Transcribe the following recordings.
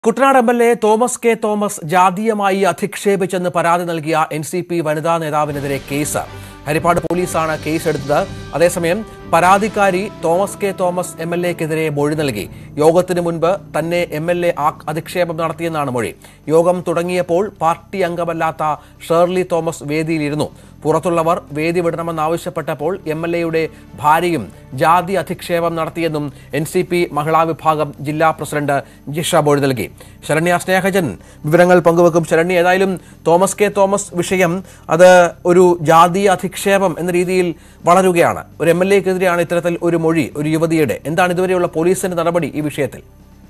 Kuttanad M L A Thomas K Thomas ജാതീയമായി അധിക്ഷേപിച്ചെന്ന് പരാതി നൽകിയ എൻ സി പി വനിതാ നേതാവിനെതിരെ കേസ് ഹരിപ്പാട് പോലീസാണ് കേസെടുത്തത് അതേസമയം പരാതിക്കാരി Thomas K Thomas M L എക്കെതിരെ മൊഴി നൽകി യോഗത്തിന് മുൻപ് തന്നെ എം എൽ എ അധിക്ഷേപം നടത്തിയെന്നാണ് മൊഴി യോഗം തുടങ്ങിയപ്പോൾ പാർട്ടി അംഗമല്ലാത്ത ഷേർലി തോമസ് വേദിയിലിരുന്നു പുറത്തുള്ളവർ വേദി വിടണമെന്നാവശ്യപ്പെട്ടപ്പോൾ എം എൽ എയുടെ ഭാര്യയും ജാതി അധിക്ഷേപം നടത്തിയെന്നും എൻ സി പി മഹിളാ വിഭാഗം ജില്ലാ പ്രസിഡന്റ് ജിഷ മൊഴി നൽകി ശരണ്യ സ്നേഹജൻ വിവരങ്ങൾ പങ്കുവെക്കും ശരണ്യ ഏതായാലും തോമസ് കെ തോമസ് വിഷയം അത് ഒരു ജാതീയ അധിക്ഷേപം എന്ന രീതിയിൽ വളരുകയാണ് ഒരു എം എൽ എക്കെതിരെയാണ് ഇത്തരത്തിൽ ഒരു മൊഴി ഒരു യുവതിയുടെ എന്താണ് ഇതുവരെയുള്ള പോലീസിന്റെ നടപടി ഈ വിഷയത്തിൽ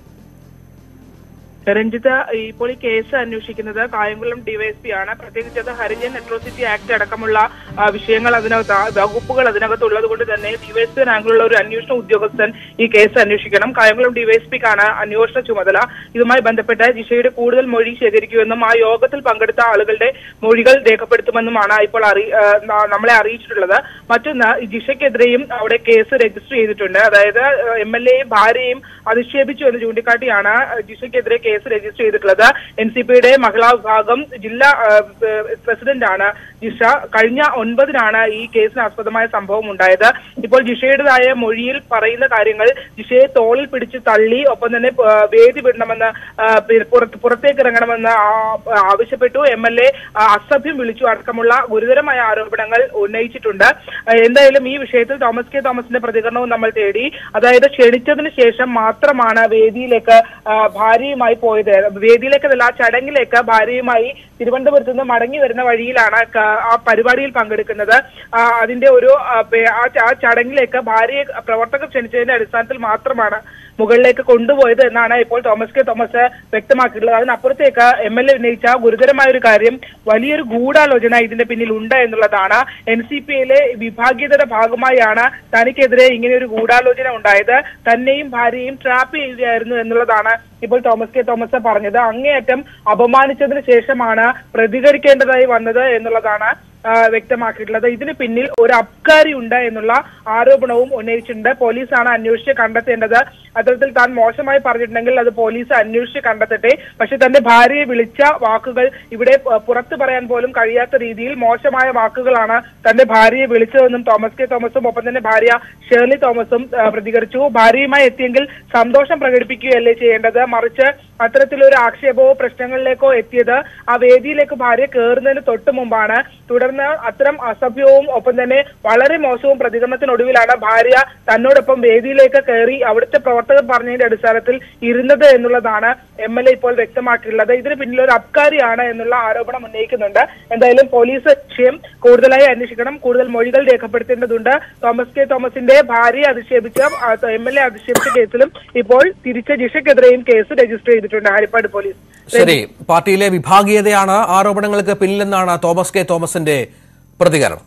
രഞ്ജിത്ത് ഇപ്പോൾ ഈ കേസ് അന്വേഷിക്കുന്നത് കായംകുളം ഡിവൈഎസ്പി ആണ് പ്രത്യേകിച്ച് അത് ഹരിജൻ അട്രോസിറ്റി ആക്ട് അടക്കമുള്ള ആ, വിഷയങ്ങൾ അതിനകത്ത് ആ, വകുപ്പുകൾ അതിനകത്ത് ഉള്ളത് കൊണ്ട് തന്നെ ഡിവൈഎസ്പി റാങ്കിലുള്ള ഒരു അന്വേഷണ ഉദ്യോഗസ്ഥൻ ഈ കേസ് അന്വേഷിക്കണം കായംകുളം ഡിവൈഎസ്പിക്കാണ് അന്വേഷണ ചുമതല ഇതുമായി ബന്ധപ്പെട്ട് ജിഷയുടെ കൂടുതൽ മൊഴി ശേഖരിക്കുമെന്നും ആ യോഗത്തിൽ പങ്കെടുത്ത ആളുകളുടെ മൊഴികൾ രേഖപ്പെടുത്തുമെന്നുമാണ് ഇപ്പോൾ അറി ആ, ന- നമ്മളെ അറിയിച്ചിട്ടുള്ളത് മറ്റൊന്ന് ഈ ജിഷയ്ക്കെതിരെയും അവിടെ കേസ് രജിസ്റ്റർ ചെയ്തിട്ടുണ്ട് അതായത് എം എൽ എയും ഭാര്യയും അധിക്ഷേപിച്ചു എന്ന് ചൂണ്ടിക്കാട്ടിയാണ് ജിഷയ്ക്കെതിരെ കേസ് രജിസ്റ്റർ ചെയ്തിട്ടുള്ളത് എൻ സി പിയുടെ മഹിളാ വിഭാഗം ജില്ലാ പ്രസിഡന്റ് ആണ് ജിഷ കഴിഞ്ഞ ഒൻപതിനാണ് ഈ കേസിന് ആസ്പദമായ സംഭവം ഉണ്ടായത് ഇപ്പോൾ ജിഷയുടേതായ മൊഴിയിൽ പറയുന്ന കാര്യങ്ങൾ ജിഷയെ തോളിൽ പിടിച്ച് തള്ളി ഒപ്പം തന്നെ ആ, വേദി വിടണമെന്ന് ആ, പി- പുറത്ത് പുറത്തേക്ക് ഇറങ്ങണമെന്ന് ആ- ആവശ്യപ്പെട്ടു എം എൽ എ അസഭ്യം വിളിച്ചു അടക്കമുള്ള ഗുരുതരമായ ആരോപണങ്ങൾ ഉന്നയിച്ചിട്ടുണ്ട് ആ, എന്തായാലും ഈ വിഷയത്തിൽ തോമസ് കെ തോമസിന്റെ പ്രതികരണവും നമ്മൾ തേടി അതായത് ക്ഷണിച്ചതിന് ശേഷം മാത്രമാണ് വേദിയിലേക്ക് ആ, ഭാര്യയുമായി പോയത് വേദിയിലേക്കല്ല ആ ചടങ്ങിലേക്ക് ഭാര്യയുമായി തിരുവനന്തപുരത്ത് നിന്ന് മടങ്ങി വരുന്ന വഴിയിലാണ് ക- ആ പരിപാടിയിൽ പങ്കെടുക്കുന്നത് ആ, അതിന്റെ ഒരു ആ, പേ- ആ ച- ആ ചടങ്ങിലേക്ക് ഭാര്യയെ പ്രവർത്തകർ ക്ഷണിച്ചതിന്റെ അടിസ്ഥാനത്തിൽ മാത്രമാണ് മുകളിലേക്ക് കൊണ്ടുപോയത് എന്നാണ് ഇപ്പോൾ തോമസ് കെ തോമസ് വ്യക്തമാക്കിയിട്ടുള്ളത് അതിനപ്പുറത്തേക്ക് എം എൽ എ ഉന്നയിച്ച ഗുരുതരമായ ഒരു കാര്യം വലിയൊരു ഗൂഢാലോചന ഇതിന്റെ പിന്നിൽ ഉണ്ട് എന്നുള്ളതാണ് എൻ സി പി യിലെ വിഭാഗീയതയുടെ ഭാഗമായാണ് തനിക്കെതിരെ ഇങ്ങനെ ഒരു ഗൂഢാലോചന ഉണ്ടായത് തന്നെയും ഭാര്യയും ട്രാപ്പ് ചെയ്യുകയായിരുന്നു എന്നുള്ളതാണ് ഇപ്പോൾ തോമസ് കെ തോമസ് പറഞ്ഞത് അങ്ങേയറ്റം അപമാനിച്ചതിന് ശേഷമാണ് പ്രതികരിക്കേണ്ടതായി വന്നത് എന്നുള്ളതാണ് ആ, വ്യക്തമാക്കിയിട്ടുള്ളത് ഇതിന് പിന്നിൽ ഒരു അബ്കാരി ഉണ്ട് എന്നുള്ള ആരോപണവും ഉന്നയിച്ചിട്ടുണ്ട് പോലീസാണ് അന്വേഷിച്ച് കണ്ടെത്തേണ്ടത് അത്തരത്തിൽ താൻ മോശമായി പറഞ്ഞിട്ടുണ്ടെങ്കിൽ അത് പോലീസ് അന്വേഷിച്ച് കണ്ടെത്തട്ടെ പക്ഷെ തന്റെ ഭാര്യയെ വിളിച്ച വാക്കുകൾ ഇവിടെ പ- പുറത്തു പറയാൻ പോലും കഴിയാത്ത രീതിയിൽ മോശമായ വാക്കുകളാണ് തന്റെ ഭാര്യയെ വിളിച്ചതെന്നും തോമസ് കെ തോമസും ഒപ്പം തന്നെ ഭാര്യ ഷേർലി തോമസും ആ, പ്രതികരിച്ചു ഭാര്യയുമായി എത്തിയെങ്കിൽ സന്തോഷം പ്രകടിപ്പിക്കുകയല്ലേ ചെയ്യേണ്ടത് മറിച്ച് അത്തരത്തിലൊരു ആക്ഷേപമോ പ്രശ്നങ്ങളിലേക്കോ എത്തിയത് ആ വേദിയിലേക്ക് ഭാര്യ കയറുന്നതിന് തൊട്ട് മുമ്പാണ് തുടർന്ന് അത്തരം അസഭ്യവും ഒപ്പം തന്നെ വളരെ മോശവും പ്രതികരണത്തിനൊടുവിലാണ് ഭാര്യ തന്നോടൊപ്പം വേദിയിലേക്ക് കയറി അവിടുത്തെ പ്രവർത്തകർ പറഞ്ഞതിന്റെ അടിസ്ഥാനത്തിൽ ഇരുന്നത് എന്നുള്ളതാണ് എം എൽ എ ഇപ്പോൾ വ്യക്തമാക്കിയിട്ടുള്ളത് ഇതിന് പിന്നിൽ ഒരു അബ്കാരിയാണ് എന്നുള്ള ആരോപണം ഉന്നയിക്കുന്നുണ്ട് എന്തായാലും പോലീസ് വിഷയം കൂടുതലായി അന്വേഷിക്കണം കൂടുതൽ മൊഴികൾ രേഖപ്പെടുത്തേണ്ടതുണ്ട് തോമസ് കെ തോമസിന്റെ ഭാര്യയെ അധിക്ഷേപിച്ച എം എൽ എ അധിക്ഷേപിച്ച കേസിലും ഇപ്പോൾ തിരിച്ച ജിഷയ്ക്കെതിരെയും കേസ് രജിസ്റ്റർ ചെയ്തിട്ടുണ്ട് ഹരിപ്പാട് പോലീസ് ശരി പാർട്ടിയിലെ വിഭാഗീയതയാണ് ആരോപണങ്ങൾക്ക് പിന്നിലെന്നാണ് തോമസ് കെ തോമസിന്റെ പ്രതികരണം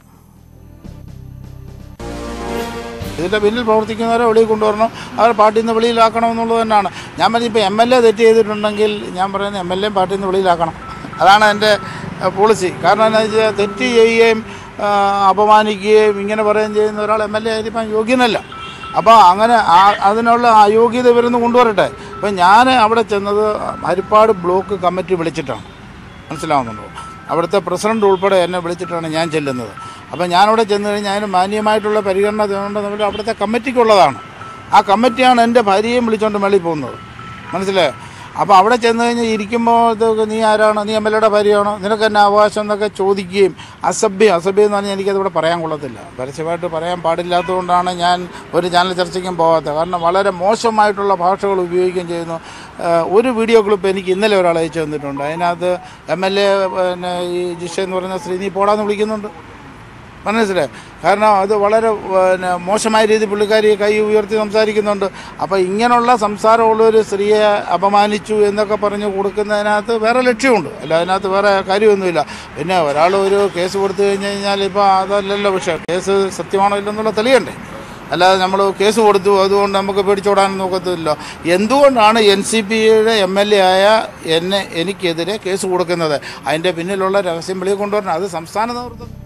ഇതിൻ്റെ പിന്നിൽ പ്രവർത്തിക്കുന്നവരെ വെളിയിൽ കൊണ്ടുവരണം അവരെ പാർട്ടിയിൽ നിന്ന് വെളിയിലാക്കണം എന്നുള്ളത് തന്നെയാണ് ഞാൻ പറഞ്ഞ ഇപ്പോൾ എം എൽ എ തെറ്റ് ചെയ്തിട്ടുണ്ടെങ്കിൽ ഞാൻ പറയുന്നത് എം എൽ എയും പാർട്ടിയിൽ നിന്ന് വെളിയിലാക്കണം അതാണ് എൻ്റെ പോളിസി കാരണം എന്താ വെച്ചാൽ തെറ്റ് ചെയ്യുകയും ആ, അപമാനിക്കുകയും ഇങ്ങനെ പറയുകയും ചെയ്യുന്ന ഒരാൾ എം എൽ എ ആയിരിക്കാൻ യോഗ്യനല്ല അപ്പോൾ അങ്ങനെ ആ- അതിനുള്ള അയോഗ്യത ഇവരൊന്ന് കൊണ്ടുവരട്ടെ അപ്പം ഞാൻ അവിടെ ചെന്നത് ഹരിപ്പാട് ബ്ലോക്ക് കമ്മിറ്റി വിളിച്ചിട്ടാണ് മനസ്സിലാവുന്നുണ്ടോ അവിടുത്തെ പ്രസിഡന്റ് ഉൾപ്പെടെ എന്നെ വിളിച്ചിട്ടാണ് ഞാൻ ചെല്ലുന്നത് അപ്പോൾ ഞാനവിടെ ചെന്ന് കഴിഞ്ഞാൽ അതിന് മാന്യമായിട്ടുള്ള പരിഗണന തരേണ്ടത് അവിടുത്തെ കമ്മിറ്റിക്കുള്ളതാണ് ആ കമ്മിറ്റിയാണ് എൻ്റെ ഭാര്യയും വിളിച്ചുകൊണ്ട് മേളിൽ പോകുന്നത് മനസ്സിലായോ അപ്പോൾ അവിടെ ചെന്ന് കഴിഞ്ഞാൽ ഇരിക്കുമ്പോൾ ഇത് നീ ആരാണ് നീ എം എൽ എയുടെ ഭാര്യയാണോ നിനക്ക് എന്നെ അവകാശം എന്നൊക്കെ ചോദിക്കുകയും അസഭ്യം അസഭ്യം എന്ന് പറഞ്ഞാൽ എനിക്കതിവിടെ പറയാൻ കൊള്ളത്തില്ല പരസ്യമായിട്ട് പറയാൻ പാടില്ലാത്തതുകൊണ്ടാണ് ഞാൻ ഒരു ചാനൽ ചർച്ചയ്ക്കും പോകാത്തത് കാരണം വളരെ മോശമായിട്ടുള്ള ഭാഷകൾ ഉപയോഗിക്കുകയും ചെയ്യുന്നു ഏഹ് ഒരു വീഡിയോ ക്ലിപ്പ് എനിക്ക് ഇന്നലെ ഒരാൾ അയച്ചു തന്നിട്ടുണ്ട് അതിനകത്ത് എം എൽ എ പിന്നെ ഈ ജിഷ എന്ന് പറയുന്ന സ്ത്രീ നീ പോടാന്ന് വിളിക്കുന്നുണ്ട് മനസ്സിലായി കാരണം അത് വളരെ പിന്നെ മോശമായ രീതിയിൽ പുള്ളിക്കാരി കൈ ഉയർത്തി സംസാരിക്കുന്നുണ്ട് അപ്പോൾ ഇങ്ങനെയുള്ള സംസാരമുള്ള ഒരു സ്ത്രീയെ അപമാനിച്ചു എന്നൊക്കെ പറഞ്ഞ് കൊടുക്കുന്നതിനകത്ത് വേറെ ലക്ഷ്യമുണ്ട് അല്ല അതിനകത്ത് വേറെ കാര്യമൊന്നുമില്ല പിന്നെ ഒരാൾ ഒരു കേസ് കൊടുത്തു കഴിഞ്ഞ് കഴിഞ്ഞാൽ ഇപ്പോൾ അതല്ലല്ലോ വിഷയം കേസ് സത്യമാണോ ഇല്ലെന്നുള്ള തെളിയണ്ടേ അല്ലാതെ നമ്മൾ കേസ് കൊടുത്തു അതുകൊണ്ട് നമുക്ക് പേടിച്ചോടാൻ നോക്കത്തില്ല എന്തുകൊണ്ടാണ് എൻ സി പിയുടെ എം എൽ എ ആയ എന്നെ എനിക്കെതിരെ കേസ് കൊടുക്കുന്നത് അതിൻ്റെ പിന്നിലുള്ള രഹസ്യം വെളിയിൽ കൊണ്ടുവരണം അത് സംസ്ഥാന നേതൃത്വം